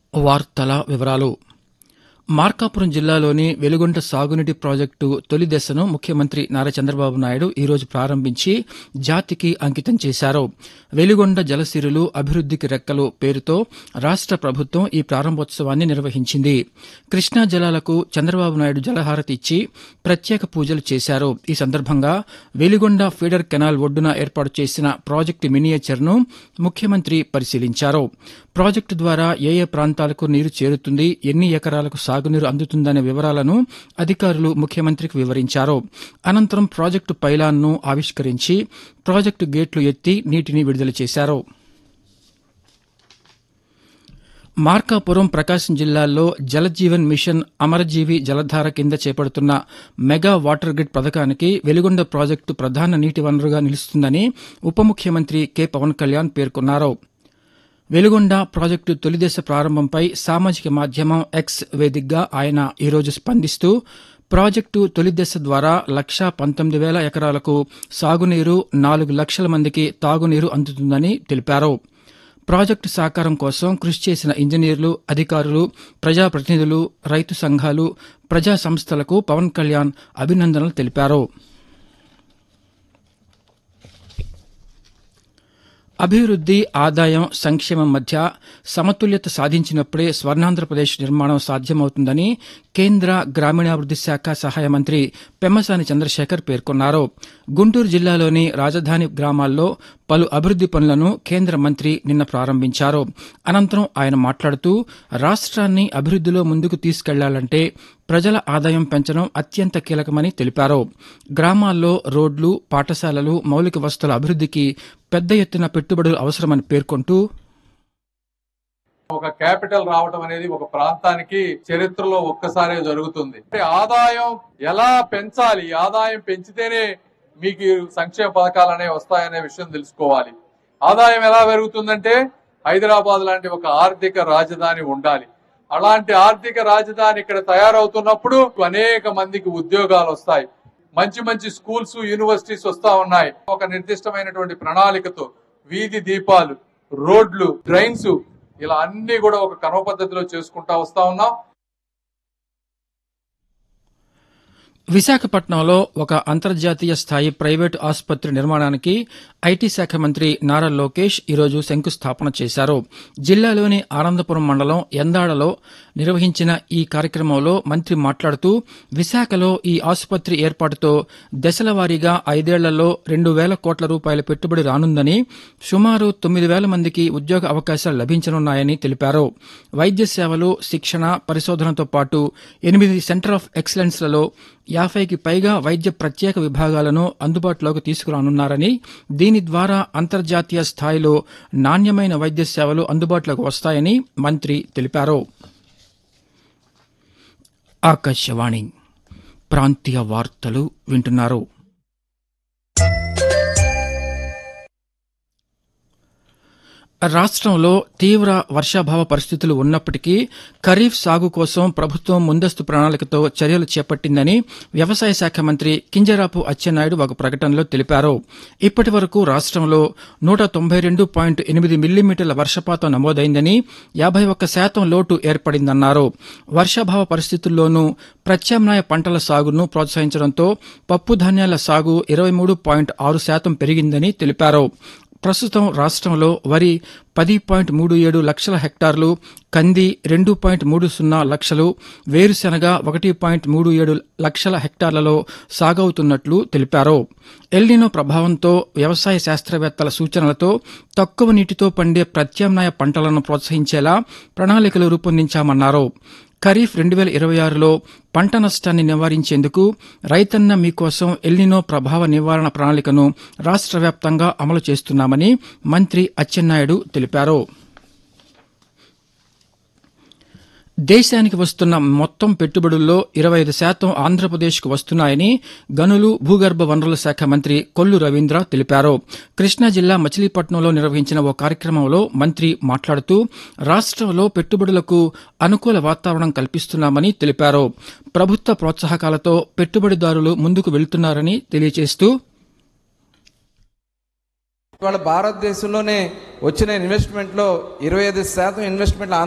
వార్తల వివరాలు మార్కాపురం జిల్లాలోని వెలుగొండ సాగునీటి ప్రాజెక్టు తొలి దశను ముఖ్యమంత్రి నారా చంద్రబాబు నాయుడు ఈ రోజు ప్రారంభించి జాతికి అంకితం చేశారు వెలుగొండ జలసిరులు అభివృద్దికి రెక్కలు పేరుతో రాష్ట ప్రభుత్వం ఈ ప్రారంభోత్సవాన్ని నిర్వహించింది కృష్ణా జలాలకు చంద్రబాబు నాయుడు జలహారతి ఇచ్చి ప్రత్యేక పూజలు చేశారు ఈ సందర్భంగా వెలుగొండ ఫీడర్ కెనాల్ ఒడ్డున ఏర్పాటు చేసిన ప్రాజెక్టు మినియేచర్ను ముఖ్యమంత్రి పరిశీలించారు ప్రాజెక్టు ద్వారా ఏ ఏ ప్రాంతాలకు నీరు చేరుతుంది ఎన్ని ఎకరాలకు సాగునీరు అందుతుందనే వివరాలను అధికారులు ముఖ్యమంత్రికి వివరించారు అనంతరం ప్రాజెక్టు పైలాన్ను ఆవిష్కరించి ప్రాజెక్టు గేట్లు ఎత్తి నీటిని విడుదల చేశారు మార్కాపురం ప్రకాశం జిల్లాల్లో జలజీవన్ మిషన్ అమరజీవి జలధార కింద చేపడుతున్న మెగా వాటర్ గ్రిడ్ పథకానికి వెలుగొండ ప్రాజెక్టు ప్రధాన నీటి వనరుగా నిలుస్తుందని ఉప ముఖ్యమంత్రి కె పవన్ కళ్యాణ్ పేర్కొన్నారు వెలుగొండ ప్రాజెక్టు తొలిదశ ప్రారంభంపై సామాజిక మాధ్యమం ఎక్స్ వేదికగా ఆయన ఈరోజు స్పందిస్తూ ప్రాజెక్టు తొలి దశ ద్వారా లక్షా పంతొమ్మిది వేల ఎకరాలకు సాగునీరు నాలుగు లక్షల మందికి తాగునీరు అందుతుందని తెలిపారు ప్రాజెక్టు సాకారం కోసం కృషి చేసిన ఇంజనీర్లు అధికారులు ప్రజాప్రతినిధులు రైతు సంఘాలు ప్రజా సంస్థలకు పవన్ కళ్యాణ్ అభినందనలు తెలిపారు అభివృద్ది ఆదాయం సంక్షేమం మధ్య సమతుల్యత సాధించినప్పుడే స్వర్ణాంధ్రప్రదేశ్ నిర్మాణం సాధ్యమవుతుందని కేంద్ర గ్రామీణాభివృద్ది శాఖ సహాయ మంత్రి పెమ్మసాని చంద్రశేఖర్ పేర్కొన్నారు గుంటూరు జిల్లాలోని రాజధాని గ్రామాల్లో పలు అభివృద్ది పనులను కేంద్ర మంత్రి నిన్న ప్రారంభించారు అనంతరం ఆయన మాట్లాడుతూ రాష్ట్రాన్ని అభివృద్దిలో ముందుకు తీసుకెళ్లాలంటే ప్రజల ఆదాయం పెంచడం అత్యంత కీలకమని తెలిపారు గ్రామాల్లో రోడ్లు పాఠశాలలు మౌలిక వసతుల అభివృద్దికి పెద్ద ఎత్తున పెట్టుబడులు అవసరమని పేర్కొంటూ ఒక క్యాపిటల్ రావటం అనేది ఒక ప్రాంతానికి చరిత్రలో ఒక్కసారే జరుగుతుంది అంటే ఆదాయం ఎలా పెంచాలి ఆదాయం పెంచితేనే మీకు ఈ సంక్షేమ పథకాలు అనేవి వస్తాయనే విషయం తెలుసుకోవాలి ఆదాయం ఎలా పెరుగుతుందంటే హైదరాబాద్ లాంటి ఒక ఆర్థిక రాజధాని ఉండాలి అలాంటి ఆర్థిక రాజధాని ఇక్కడ తయారవుతున్నప్పుడు అనేక మందికి ఉద్యోగాలు వస్తాయి మంచి మంచి స్కూల్స్ యూనివర్సిటీస్ వస్తా ఉన్నాయి ఒక నిర్దిష్టమైనటువంటి ప్రణాళికతో వీధి దీపాలు రోడ్లు డ్రైన్స్ ఇలా అన్ని కూడా ఒక క్రమ పద్ధతిలో చేసుకుంటా వస్తా ఉన్నాం విశాఖపట్నంలో ఒక అంతర్జాతీయ స్థాయి ప్రైవేటు ఆసుపత్రి నిర్మాణానికి ఐటీ శాఖ మంత్రి నారా లోకేష్ ఈరోజు శంకుస్థాపన చేశారు జిల్లాలోని ఆనందపురం మండలం ఎందాడలో నిర్వహించిన ఈ కార్యక్రమంలో మంత్రి మాట్లాడుతూ విశాఖలో ఈ ఆసుపత్రి ఏర్పాటుతో దశల వారీగా ఐదేళ్లలో రెండు వేల కోట్ల రూపాయల పెట్టుబడి రానుందని సుమారు తొమ్మిది వేల మందికి ఉద్యోగ అవకాశాలు లభించనున్నాయని తెలిపారు వైద్య సేవలు శిక్షణ పరిశోధనతో పాటు ఎనిమిది సెంటర్ ఆఫ్ ఎక్సలెన్స్లలో యాభైకి పైగా వైద్య ప్రత్యేక విభాగాలను అందుబాటులోకి తీసుకురానున్నారని దీని ద్వారా అంతర్జాతీయ స్థాయిలో నాణ్యమైన వైద్య సేవలు అందుబాటులోకి వస్తాయని మంత్రి తెలిపారు ఆకాశవాణి ప్రాంతీయ వార్తలు వింటున్నారు రాష్ట్రంలో తీవ్ర వర్షాభావ పరిస్థితులు ఉన్నప్పటికీ ఖరీఫ్ సాగు కోసం ప్రభుత్వం ముందస్తు ప్రణాళికతో చర్యలు చేపట్టిందని వ్యవసాయ శాఖ మంత్రి కింజరాపు అచ్చెన్నాయుడు ఒక ప్రకటనలో తెలిపారు ఇప్పటి వరకు రాష్ట్రంలో నూట తొంభై రెండు పాయింట్ ఎనిమిది మిల్లీమీటర్ల వర్షపాతం నమోదైందని యాభై ఒక్క శాతం లోటు ఏర్పడిందన్నారు వర్షాభావ పరిస్థితుల్లోనూ ప్రత్యామ్నాయ పంటల సాగును ప్రోత్సహించడంతో పప్పు ధాన్యాల సాగు ఇరవై మూడు పాయింట్ ఆరు శాతం పెరిగిందని తెలిపారు ప్రస్తుతం రాష్ట్రంలో వరి పది పాయింట్ మూడు ఏడు లక్షల హెక్టార్లు కంది రెండు పాయింట్ మూడు సున్నా లక్షలు వేరుశెనగ ఒకటి పాయింట్ మూడు ఏడు లక్షల హెక్టార్లలో సాగవుతున్నట్లు తెలిపారు ఎల్నినో ప్రభావంతో వ్యవసాయ శాస్త్రవేత్తల సూచనలతో తక్కువ నీటితో పండే ప్రత్యామ్నాయ పంటలను ప్రోత్సహించేలా ప్రణాళికలు రూపొందించామన్నారు ఖరీఫ్ రెండు వేల ఇరవై ఆరులో పంట నష్టాన్ని నివారించేందుకు రైతన్న మీకోసం ఎల్నినో ప్రభావ నివారణ ప్రణాళికను రాష్ట్ర వ్యాప్తంగా అమలు చేస్తున్నామని మంత్రి అచ్చెన్నాయుడు తెలిపారు దేశానికి వస్తున్న మొత్తం పెట్టుబడుల్లో ఇరవై ఐదు శాతం ఆంధ్రప్రదేశ్కు వస్తున్నాయని గనులు భూగర్భ వనరుల శాఖ మంత్రి కొల్లు రవీంద్ర తెలిపారు కృష్ణా జిల్లా మచిలీపట్నంలో నిర్వహించిన ఓ కార్యక్రమంలో మంత్రి మాట్లాడుతూ రాష్ట్రంలో పెట్టుబడులకు అనుకూల వాతావరణం కల్పిస్తున్నామని తెలిపారు ప్రభుత్వ ప్రోత్సాహకాలతో పెట్టుబడిదారులు ముందుకు వెళ్తున్నారని తెలియజేస్తూ ఇవాళ భారతదేశంలోనే వచ్చిన ఇన్వెస్ట్మెంట్లో ఇరవై ఐదు శాతం ఇన్వెస్ట్మెంట్